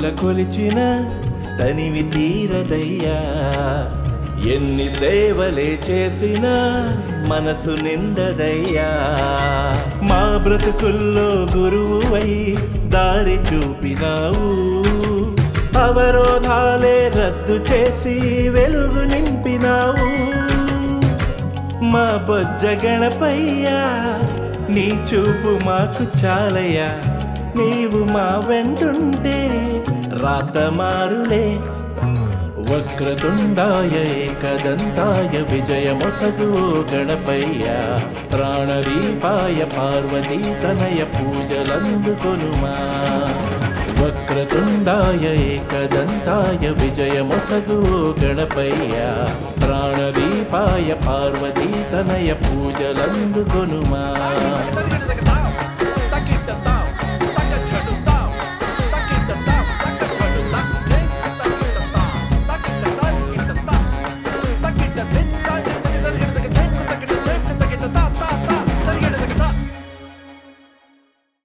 కొలిచిన తనివి తీరదయ్యా ఎన్ని సేవలే చేసినా మనసు నిండదయ్యా మా బ్రతుకుల్లో గురువువై దారి చూపినావు అవరోధాలే రద్దు చేసి వెలుగు నింపినావు మా బొజ్జ గణపయ్యా నీ చూపు మాకు చాలయ్యా నీవు మా వెంటుంటే రాత మారులే వక్రతుండాయ ఏకదంతాయ విజయమొసగు గణపయ్య ప్రాణదీపాయ పార్వతీ తనయ పూజలందుకొనుమా వక్రతుండాయ ఏకదంతాయ విజయమొసగు గణపయ్య ప్రాణదీపాయ పార్వతీ తనయ పూజలందుకొనుమా తాగి తాగి తాగి తాగి తా